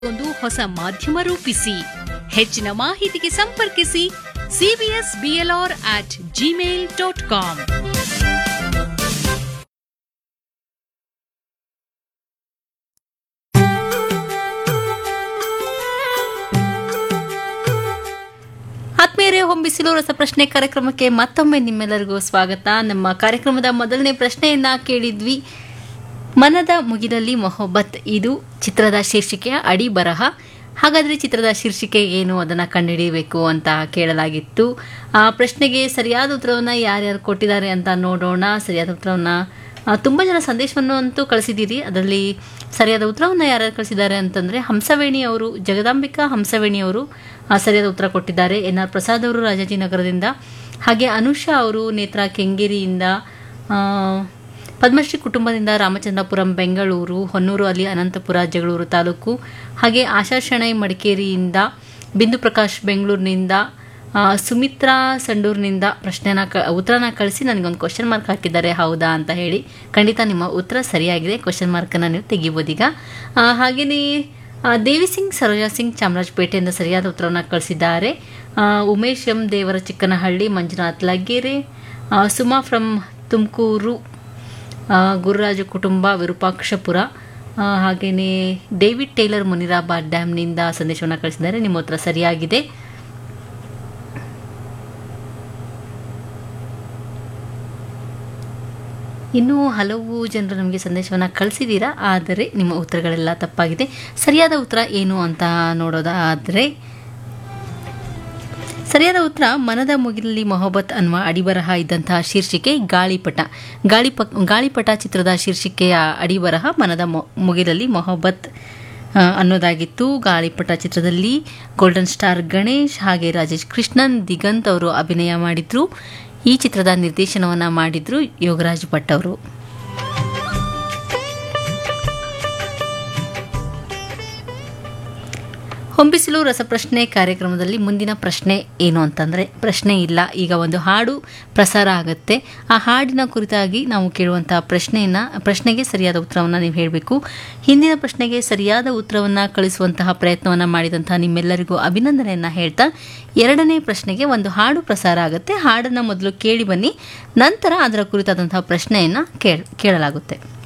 ಒಂದು ಹೊಸ ಮಾಧ್ಯಮ ರೂಪಿಸಿ ಹೆಚ್ಚಿನ ಮಾಹಿತಿಗೆ ಸಂಪರ್ಕಿಸಿ CBS BLR at Gmail dot com ಆತ್ಮೀಯರೇ ಹೊಂಬಿಸಿಲು ರಸಪ್ರಶ್ನೆ ಕಾರ್ಯಕ್ರಮಕ್ಕೆ ಮತ್ತೊಮ್ಮೆ ನಿಮ್ಮೆಲ್ಲರಿಗೂ ಸ್ವಾಗತ ನಮ್ಮ ಕಾರ್ಯಕ್ರಮದ ಮೊದಲನೇ ಪ್ರಶ್ನೆಯನ್ನ ಕೇಳಿದ್ವಿ ಮನದ ಮುಗಿಲಲ್ಲಿ ಮೊಹಬ್ಬತ್ ಇದು ಚಿತ್ರದ ಶೀರ್ಷಿಕೆಯ ಅಡಿ ಬರಹ ಹಾಗಾದರೆ ಚಿತ್ರದ ಶೀರ್ಷಿಕೆ ಏನು ಅದನ್ನು ಕಂಡುಹಿಡಿಯಬೇಕು ಅಂತ ಕೇಳಲಾಗಿತ್ತು ಆ ಪ್ರಶ್ನೆಗೆ ಸರಿಯಾದ ಉತ್ತರವನ್ನು ಯಾರ್ಯಾರು ಕೊಟ್ಟಿದ್ದಾರೆ ಅಂತ ನೋಡೋಣ ಸರಿಯಾದ ಉತ್ತರವನ್ನು ತುಂಬ ಜನ ಸಂದೇಶವನ್ನು ಅಂತೂ ಕಳಿಸಿದ್ದೀರಿ ಅದರಲ್ಲಿ ಸರಿಯಾದ ಉತ್ತರವನ್ನು ಯಾರ್ಯಾರು ಕಳಿಸಿದ್ದಾರೆ ಅಂತಂದರೆ ಹಂಸವೇಣಿ ಅವರು ಜಗದಾಂಬಿಕಾ ಹಂಸವೇಣಿ ಅವರು ಆ, ಸರಿಯಾದ ಉತ್ತರ ಕೊಟ್ಟಿದ್ದಾರೆ ಎನ್ ಆರ್ ಪ್ರಸಾದ್ ಅವರು ರಾಜಾಜಿನಗರದಿಂದ ಹಾಗೆ ಅನುಷಾ ಅವರು ನೇತ್ರ ಕೆಂಗೇರಿಯಿಂದ ಆ, ಪದ್ಮಶ್ರೀ ಕುಟುಂಬದಿಂದ ರಾಮಚಂದ್ರಪುರಂ ಬೆಂಗಳೂರು ಹೊನ್ನೂರು ಅಲ್ಲಿ ಅನಂತಪುರ ಜಗಳೂರು ತಾಲೂಕು ಹಾಗೆ ಆಶಾ ಶೆಣೈ ಮಡಿಕೇರಿಯಿಂದ ಬಿಂದು ಪ್ರಕಾಶ್ ಬೆಂಗಳೂರಿನಿಂದ ಆ, ಸುಮಿತ್ರಾ ಸಂಡೂರಿನಿಂದ ಪ್ರಶ್ನೆನ ಕ ಉತ್ತರನ ಕಳಿಸಿ ನನಗೊಂದು ಕ್ವಶನ್ ಮಾರ್ಕ್ ಹಾಕಿದ್ದಾರೆ ಹೌದಾ ಅಂತ ಹೇಳಿ ಖಂಡಿತ ನಿಮ್ಮ ಉತ್ತರ ಸರಿಯಾಗಿದೆ ಕ್ವಶನ್ ಮಾರ್ಕನ್ನು ನೀವು ತೆಗಿಬೋದೀಗ ಆ, ಹಾಗೆಯೇ ಆ, ದೇವಿ ಸಿಂಗ್ ಸರೋಜಾ ಸಿಂಗ್ ಚಾಮರಾಜಪೇಟೆಯಿಂದ ಸರಿಯಾದ ಉತ್ತರವನ್ನು ಕಳಿಸಿದ್ದಾರೆ ಆ, ಉಮೇಶ್ ಎಂ ದೇವರ ಚಿಕ್ಕನಹಳ್ಳಿ ಮಂಜುನಾಥ್ ಲಗ್ಗೆರೆ ಆ, ಸುಮಾ ಫ್ರಮ್ ತುಮಕೂರು ಆ, ಗುರುರಾಜು ಕುಟುಂಬ ವಿರೂಪಾಕ್ಷಪುರ ಆ, ಹಾಗೆಯೇ ಡೇವಿಡ್ ಟೇಲರ್ ಮುನಿರಾಬಾದ್ ಡ್ಯಾಮ್ನಿಂದ ಸಂದೇಶವನ್ನು ಕಳಿಸಿದ್ದಾರೆ ನಿಮ್ಮ ಉತ್ತರ ಸರಿಯಾಗಿದೆ ಇನ್ನೂ ಹಲವು ಜನರು ನಮಗೆ ಸಂದೇಶವನ್ನು ಕಳಿಸಿದ್ದೀರಾ ಆದರೆ ನಿಮ್ಮ ಉತ್ತರಗಳೆಲ್ಲ ತಪ್ಪಾಗಿದೆ ಸರಿಯಾದ ಉತ್ತರ ಏನು ಅಂತ ನೋಡೋದಾದರೆ ಸರಿಯಾದ ಉತ್ತರ ಮನದ ಮುಗಿಲಲ್ಲಿ ಮೊಹಬ್ಬತ್ ಅನ್ನುವ ಅಡಿಬರಹ ಇದ್ದಂತಹ ಶೀರ್ಷಿಕೆ ಗಾಳಿಪಟ ಗಾಳಿಪ ಗಾಳಿಪಟ ಚಿತ್ರದ ಶೀರ್ಷಿಕೆಯ ಅಡಿಬರಹ ಮನದ ಮೊ- ಮುಗಿಲಲ್ಲಿ ಮೊಹಬ್ಬತ್ ಆ, ಅನ್ನೋದಾಗಿತ್ತು ಗಾಳಿಪಟ ಚಿತ್ರದಲ್ಲಿ ಗೋಲ್ಡನ್ ಸ್ಟಾರ್ ಗಣೇಶ್ ಹಾಗೆ ರಾಜೇಶ್ ಕೃಷ್ಣನ್ ದಿಗಂತ್ ಅವರು ಅಭಿನಯ ಮಾಡಿದ್ರು ಈ ಚಿತ್ರದ ನಿರ್ದೇಶನವನ್ನು ಮಾಡಿದ್ರು ಯೋಗರಾಜ್ ಭಟ್ ಅವರು ಹೊಂಬಿಸಿಲು ರಸಪ್ರಶ್ನೆ ಕಾರ್ಯಕ್ರಮದಲ್ಲಿ ಮುಂದಿನ ಪ್ರಶ್ನೆ ಏನು ಅಂತಂದರೆ ಪ್ರಶ್ನೆ ಇಲ್ಲ ಈಗ ಒಂದು ಹಾಡು ಪ್ರಸಾರ ಆಗುತ್ತೆ ಆ ಹಾಡಿನ ಕುರಿತಾಗಿ ನಾವು ಕೇಳುವಂತಹ ಪ್ರಶ್ನೆಯನ್ನು ಪ್ರಶ್ನೆಗೆ ಸರಿಯಾದ ಉತ್ತರವನ್ನು ನೀವು ಹೇಳಬೇಕು ಹಿಂದಿನ ಪ್ರಶ್ನೆಗೆ ಸರಿಯಾದ ಉತ್ತರವನ್ನು ಕಳಿಸುವಂತಹ ಪ್ರಯತ್ನವನ್ನು ಮಾಡಿದಂತಹ ನಿಮ್ಮೆಲ್ಲರಿಗೂ ಅಭಿನಂದನೆಯನ್ನು ಹೇಳ್ತಾ ಎರಡನೇ ಪ್ರಶ್ನೆಗೆ ಒಂದು ಹಾಡು ಪ್ರಸಾರ ಆಗುತ್ತೆ ಹಾಡನ್ನು ಮೊದಲು ಕೇಳಿ ಬನ್ನಿ ನಂತರ ಅದರ ಕುರಿತಾದಂತಹ ಪ್ರಶ್ನೆಯನ್ನು ಕೇಳ ಕೇಳಲಾಗುತ್ತೆ